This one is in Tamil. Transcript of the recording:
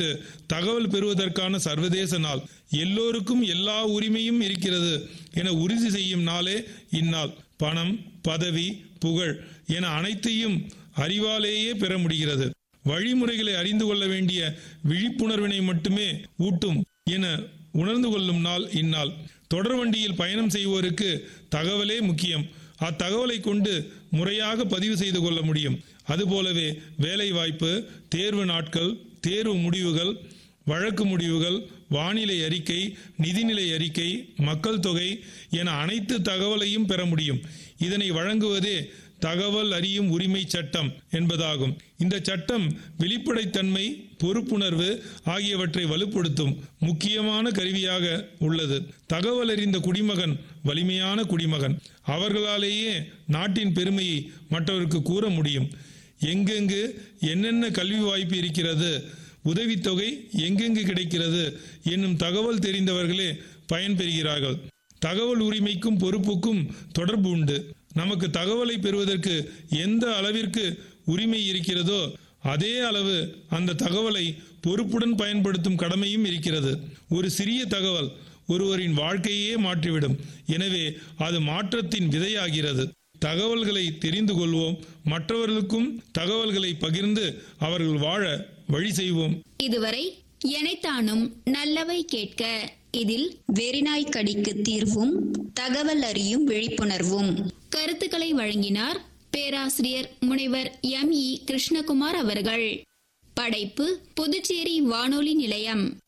பதினெட்டு தகவல் பெறுவதற்கான சர்வதேச நாள் எல்லோருக்கும் எல்லா உரிமையும் இருக்கிறது என உறுதி செய்யும் நாளே இந்நாள் பணம் பதவி புகழ் என அனைத்தையும் அறிவாலேயே பெற முடிகிறது வழிமுறைகளை அறிந்து கொள்ள வேண்டிய விழிப்புணர்வினை மட்டுமே ஊட்டும் என உணர்ந்து கொள்ளும் நாள் இந்நாள் தொடர் வண்டியில் பயணம் செய்வோருக்கு தகவலே முக்கியம் அத்தகவலை கொண்டு முறையாக பதிவு செய்து கொள்ள முடியும் அதுபோலவே வேலை வாய்ப்பு தேர்வு நாட்கள் தேர்வு முடிவுகள் வழக்கு முடிவுகள் வானிலை அறிக்கை நிதிநிலை அறிக்கை மக்கள் தொகை என அனைத்து தகவலையும் பெற முடியும் இதனை வழங்குவதே தகவல் அறியும் உரிமை சட்டம் என்பதாகும் இந்த சட்டம் வெளிப்படைத்தன்மை பொறுப்புணர்வு ஆகியவற்றை வலுப்படுத்தும் முக்கியமான கருவியாக உள்ளது தகவல் அறிந்த குடிமகன் வலிமையான குடிமகன் அவர்களாலேயே நாட்டின் பெருமையை மற்றவருக்கு கூற முடியும் எங்கெங்கு என்னென்ன கல்வி வாய்ப்பு இருக்கிறது உதவித்தொகை எங்கெங்கு கிடைக்கிறது என்னும் தகவல் தெரிந்தவர்களே பயன்பெறுகிறார்கள் தகவல் உரிமைக்கும் பொறுப்புக்கும் தொடர்பு உண்டு நமக்கு தகவலை பெறுவதற்கு எந்த அளவிற்கு உரிமை இருக்கிறதோ அதே அளவு அந்த தகவலை பொறுப்புடன் பயன்படுத்தும் கடமையும் இருக்கிறது ஒரு சிறிய தகவல் ஒருவரின் வாழ்க்கையே மாற்றிவிடும் எனவே அது மாற்றத்தின் விதையாகிறது தகவல்களை தெரிந்து கொள்வோம் மற்றவர்களுக்கும் தகவல்களை பகிர்ந்து அவர்கள் வாழ வழி செய்வோம் இதுவரை எனைத்தானும் நல்லவை கேட்க இதில் வெறிநாய் கடிக்கு தீர்வும் தகவல் அறியும் விழிப்புணர்வும் கருத்துக்களை வழங்கினார் பேராசிரியர் முனைவர் எம் இ கிருஷ்ணகுமார் அவர்கள் படைப்பு புதுச்சேரி வானொலி நிலையம்